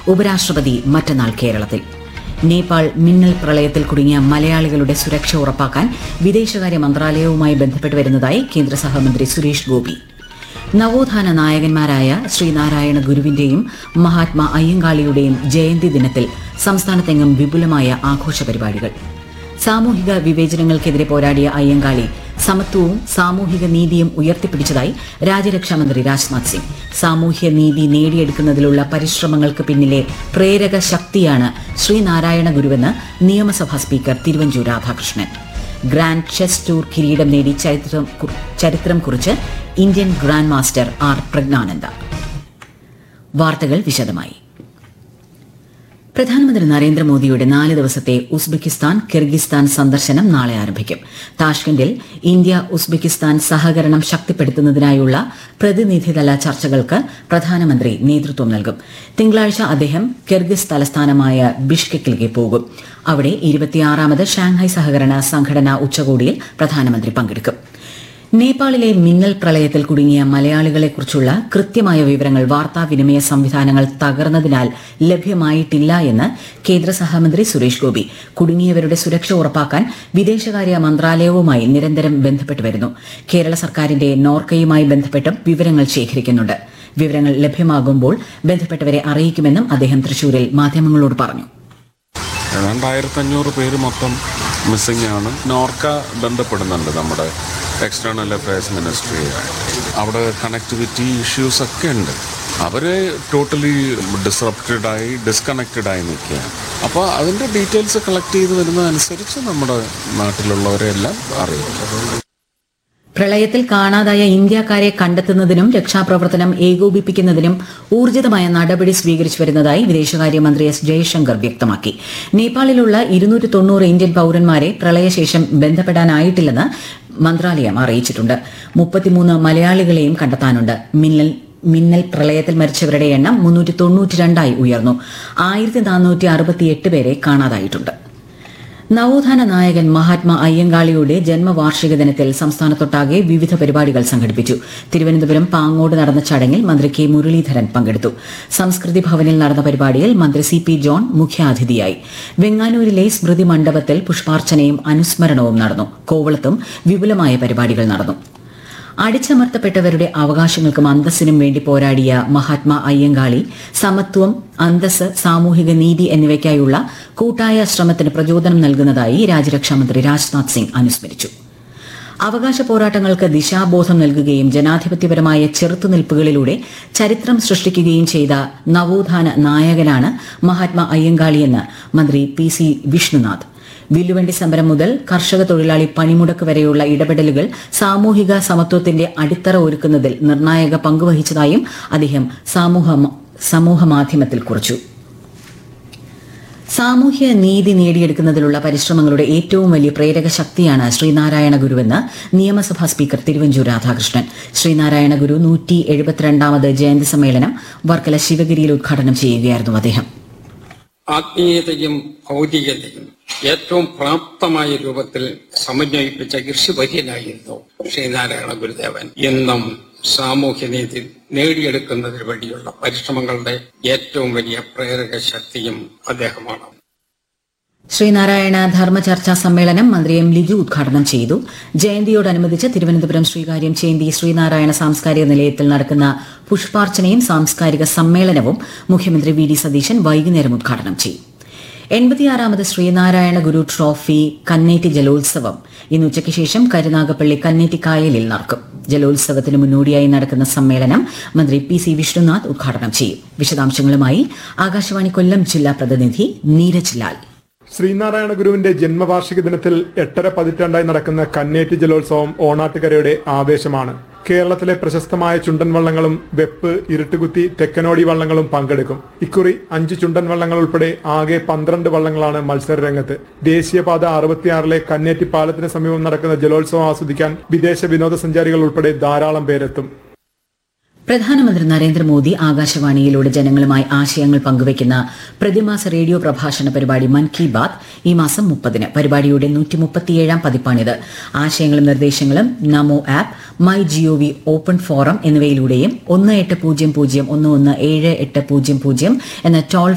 ഉപരാഷ്ട്രപതി മറ്റന്നാൾ കേരളത്തിൽ നേപ്പാൾ മിന്നൽ പ്രളയത്തിൽ കുടുങ്ങിയ മലയാളികളുടെ സുരക്ഷ ഉറപ്പാക്കാൻ വിദേശകാര്യ മന്ത്രാലയവുമായി ബന്ധപ്പെട്ട് വരുന്നതായി കേന്ദ്ര സഹമന്ത്രി സുരേഷ് ഗോപി നവോത്ഥാന നായകന്മാരായ ശ്രീനാരായണ ഗുരുവിന്റെയും മഹാത്മാ അയ്യങ്കാളിയുടെയും ജയന്തി ദിനത്തിൽ സംസ്ഥാനത്തെങ്ങും വിപുലമായ ആഘോഷ പരിപാടികൾ സാമൂഹിക വിവേചനങ്ങൾക്കെതിരെ പോരാടിയ അയ്യങ്കാളി സമത്വവും സാമൂഹിക നീതിയും ഉയർത്തിപ്പിടിച്ചതായി രാജ്യരക്ഷാമന്ത്രി രാജ്നാഥ് സിംഗ് സാമൂഹ്യ നീതി നേടിയെടുക്കുന്നതിലുള്ള പരിശ്രമങ്ങൾക്ക് പിന്നിലെ പ്രേരക ശക്തിയാണ് ശ്രീനാരായണ ഗുരുവെന്ന് നിയമസഭാ speaker Thiruvanchoor Radhakrishnan grand chess tour കിരീടം നേടി ചരിത്രം കു- ചരിത്രം കുറിച്ച് Indian grand master R Praggnanandhaa വാർത്തകൾ വിശദമായി പ്രധാനമന്ത്രി നരേന്ദ്രമോദിയുടെ നാല് ദിവസത്തെ ഉസ്ബെക്കിസ്ഥാൻ കിർഗിസ്ഥാൻ സന്ദർശനം നാളെ ആരംഭിക്കും താഷ്കന്റിൽ ഇന്ത്യ ഉസ്ബെക്കിസ്ഥാൻ സഹകരണം ശക്തിപ്പെടുത്തുന്നതിനായുള്ള പ്രതിനിധിതല ചർച്ചകൾക്ക് പ്രധാനമന്ത്രി നേതൃത്വം നൽകും തിങ്കളാഴ്ച അദ്ദേഹം കിർഗിസ് തലസ്ഥാനമായ ബിഷ്കെക്കിലേക്ക് പോകും അവിടെ ഇരുപത്തിയാറാമത് ഷാങ്ഹായ് സഹകരണ സംഘടനാ ഉച്ചകോടിയിൽ പ്രധാനമന്ത്രി പങ്കെടുക്കും നേപ്പാളിലെ മിന്നൽ പ്രളയത്തിൽ കുടുങ്ങിയ മലയാളികളെക്കുറിച്ചുള്ള കൃത്യമായ വിവരങ്ങൾ വാർത്താവിനിമയ സംവിധാനങ്ങൾ തകർന്നതിനാൽ ലഭ്യമായിട്ടില്ല എന്ന് കേന്ദ്ര സഹമന്ത്രി സുരേഷ് ഗോപി കുടുങ്ങിയവരുടെ സുരക്ഷ ഉറപ്പാക്കാൻ വിദേശകാര്യ മന്ത്രാലയവുമായി നിരന്തരം ബന്ധപ്പെട്ട് വരുന്നു കേരള സർക്കാരിന്റെ നോർക്കയുമായി ബന്ധപ്പെട്ടും വിവരങ്ങൾ ശേഖരിക്കുന്നുണ്ട് വിവരങ്ങൾ ലഭ്യമാകുമ്പോൾ ബന്ധപ്പെട്ടവരെ അറിയിക്കുമെന്നും അദ്ദേഹം തൃശൂരിൽ മാധ്യമങ്ങളോട് പറഞ്ഞു ഏതാണ്ട് ആയിരത്തഞ്ഞൂറ് പേര് മൊത്തം മിസ്സിംഗ് ആണ് നോർക്ക ബന്ധപ്പെടുന്നുണ്ട് നമ്മുടെ എക്സ്റ്റേണൽ അഫയേഴ്സ് മിനിസ്ട്രി അവിടെ കണക്ടിവിറ്റി ഇഷ്യൂസ് ഒക്കെ ഉണ്ട് അവർ ടോട്ടലി ഡിസ്റപ്റ്റഡായി ഡിസ്കണക്റ്റഡായി നിൽക്കുകയാണ് അപ്പോൾ അതിൻ്റെ ഡീറ്റെയിൽസ് കളക്ട് ചെയ്ത് വരുന്നതനുസരിച്ച് നമ്മുടെ നാട്ടിലുള്ളവരെല്ലാം അറിയിക്കും പ്രളയത്തിൽ കാണാതായ ഇന്ത്യക്കാരെ കണ്ടെത്തുന്നതിനും രക്ഷാപ്രവർത്തനം ഏകോപിപ്പിക്കുന്നതിനും ഊർജിതമായ നടപടി സ്വീകരിച്ചു വരുന്നതായി വിദേശകാര്യമന്ത്രി എസ് ജയശങ്കർ വ്യക്തമാക്കി നേപ്പാളിലുള്ള ഇരുന്നൂറ്റി തൊണ്ണൂറ് ഇന്ത്യൻ പൌരന്മാരെ പ്രളയശേഷം ബന്ധപ്പെടാനായിട്ടില്ലെന്ന് മന്ത്രാലയം അറിയിച്ചിട്ടുണ്ട് മുപ്പത്തിമൂന്ന് മലയാളികളെയും കണ്ടെത്താനുണ്ട് മിന്നൽ മിന്നൽ പ്രളയത്തിൽ മരിച്ചവരുടെ എണ്ണം മുന്നൂറ്റി തൊണ്ണൂറ്റിരണ്ടായി ഉയർന്നു ആയിരത്തി നാനൂറ്റി അറുപത്തിയെട്ട് പേരെ കാണാതായിട്ടുണ്ട് നവോത്ഥാന നായകൻ മഹാത്മാ അയ്യങ്കാളിയുടെ ജന്മവാർഷിക ദിനത്തിൽ സംസ്ഥാനത്തൊട്ടാകെ വിവിധ പരിപാടികൾ സംഘടിപ്പിച്ചു തിരുവനന്തപുരം പാങ്ങോട് നടന്ന ചടങ്ങിൽ മന്ത്രി കെ മുരളീധരൻ പങ്കെടുത്തു സംസ്കൃതി ഭവനിൽ നടന്ന പരിപാടിയിൽ മന്ത്രി സി പി ജോൺ മുഖ്യാതിഥിയായി വെങ്ങാനൂരിലെ സ്മൃതി മണ്ഡപത്തിൽ പുഷ്പാർച്ചനയും അനുസ്മരണവും നടന്നു കോവളത്തും വിപുലമായ പരിപാടികൾ നടന്നു അടിച്ചമർത്തപ്പെട്ടവരുടെ അവകാശങ്ങൾക്കും അന്തസ്സിനും വേണ്ടി പോരാടിയ മഹാത്മാ അയ്യങ്കാളി സമത്വം അന്തസ് സാമൂഹിക നീതി എന്നിവയ്ക്കായുള്ള കൂട്ടായ ശ്രമത്തിന് പ്രചോദനം നൽകുന്നതായി രാജ്യരക്ഷാമന്ത്രി രാജ്നാഥ് സിംഗ് അനുസ്മരിച്ചു അവകാശ പോരാട്ടങ്ങൾക്ക് ദിശാബോധം നൽകുകയും ജനാധിപത്യപരമായ ചെറുത്തുനിൽപ്പുകളിലൂടെ ചരിത്രം സൃഷ്ടിക്കുകയും ചെയ്ത നവോത്ഥാന നായകനാണ് മഹാത്മാ അയ്യങ്കാളിയെന്ന് മന്ത്രി പി സി വിഷ്ണുനാഥ് വില്ലുവണ്ടി സമരം മുതൽ കർഷക തൊഴിലാളി പണിമുടക്ക് വരെയുള്ള ഇടപെടലുകൾ സാമൂഹിക സമത്വത്തിന്റെ അടിത്തറ ഒരുക്കുന്നതിൽ നിർണായക പങ്കുവഹിച്ചതായും അദ്ദേഹം സാമൂഹ സമൂഹമാധ്യമത്തിൽ കുറിച്ചു സാമൂഹ്യ നീതി നേടിയെടുക്കുന്നതിലുള്ള പരിശ്രമങ്ങളുടെ ഏറ്റവും വലിയ പ്രേരക ശക്തിയാണ് ശ്രീനാരായണ ഗുരുവെന്ന് നിയമസഭാ സ്പീക്കർ തിരുവഞ്ചൂർ രാധാകൃഷ്ണൻ ശ്രീനാരായണ ഗുരു നൂറ്റി എഴുപത്തിരണ്ടാമത് ജയന്തി സമ്മേളനം വർക്കല ശിവഗിരിയിൽ ഉദ്ഘാടനം ചെയ്യുകയായിരുന്നു അദ്ദേഹം ആത്മീയതയും ഭൗതികതയും ഏറ്റവും പ്രാപ്തമായ രൂപത്തിൽ സമന്വയിപ്പിച്ച ഋഷിവര്യനായിരുന്നു ശ്രീനാരായണ ഗുരുദേവൻ എന്നും സാമൂഹ്യനീതി നേടിയെടുക്കുന്നതിന് വേണ്ടിയുള്ള പരിശ്രമങ്ങളുടെ ഏറ്റവും വലിയ പ്രേരക ശക്തിയും അദ്ദേഹമാണ് ശ്രീനാരായണ ധർമ്മചർച്ചാ സമ്മേളനം മന്ത്രി എം ലിജു ഉദ്ഘാടനം ചെയ്തു ജയന്തിയോടനുബന്ധിച്ച് തിരുവനന്തപുരം ശ്രീകാര്യം ചേന്തി ശ്രീനാരായണ സാംസ്കാരിക നിലയത്തിൽ നടക്കുന്ന പുഷ്പാർച്ചനയും സാംസ്കാരിക സമ്മേളനവും മുഖ്യമന്ത്രി വി ഡി സതീശൻ വൈകുന്നേരം ഉദ്ഘാടനം ചെയ്യും എൺപത്തിയാറാമത് ശ്രീനാരായണ ഗുരു ട്രോഫി കന്നേറ്റി ജലോത്സവം ഇന്ന് ഉച്ചയ്ക്ക് ശേഷം കരുനാഗപ്പള്ളി കന്നേറ്റി കായലിൽ നടക്കും ജലോത്സവത്തിന് മുന്നോടിയായി നടക്കുന്ന സമ്മേളനം മന്ത്രി പി സി വിഷ്ണുനാഥ് ഉദ്ഘാടനം ചെയ്യും വിശദാംശങ്ങളുമായി ആകാശവാണി കൊല്ലം ജില്ലാ പ്രതിനിധി നീരജ് ലാൽ ശ്രീനാരായണ ഗുരുവിന്റെ ജന്മവാർഷിക ദിനത്തിൽ എട്ടര പതിറ്റാണ്ടായി നടക്കുന്ന കന്നേറ്റി ജലോത്സവം ഓണാട്ടുകരയുടെ ആവേശമാണ് കേരളത്തിലെ പ്രശസ്തമായ ചുണ്ടൻ വള്ളങ്ങളും വെപ്പ് ഇരുട്ടുകുത്തി തെക്കനോടി വള്ളങ്ങളും പങ്കെടുക്കും ഇക്കുറി അഞ്ച് ചുണ്ടൻ വള്ളങ്ങൾ ഉൾപ്പെടെ ആകെ പന്ത്രണ്ട് വള്ളങ്ങളാണ് മത്സരരംഗത്ത് ദേശീയപാത അറുപത്തിയാറിലെ കന്നേറ്റി പാലത്തിന് സമീപം നടക്കുന്ന ജലോത്സവം ആസ്വദിക്കാൻ വിദേശ വിനോദസഞ്ചാരികൾ ഉൾപ്പെടെ ധാരാളം പേരെത്തും പ്രധാനമന്ത്രി നരേന്ദ്രമോദി ആകാശവാണിയിലൂടെ ജനങ്ങളുമായി ആശയങ്ങൾ പങ്കുവയ്ക്കുന്ന പ്രതിമാസ റേഡിയോ പ്രഭാഷണ പരിപാടി മൻ കി ബാത് ഈ മാസം മുപ്പതിന് പരിപാടിയുടെ നൂറ്റി മുപ്പത്തിയേഴാം പതിപ്പാണിത് ആശയങ്ങളും നിർദ്ദേശങ്ങളും Namo app my gov open forum എന്നിവയിലൂടെയും ഒന്ന് എട്ട് പൂജ്യം പൂജ്യം ഒന്ന് ഒന്ന് ഏഴ് എട്ട് പൂജ്യം പൂജ്യം എന്ന ടോൾ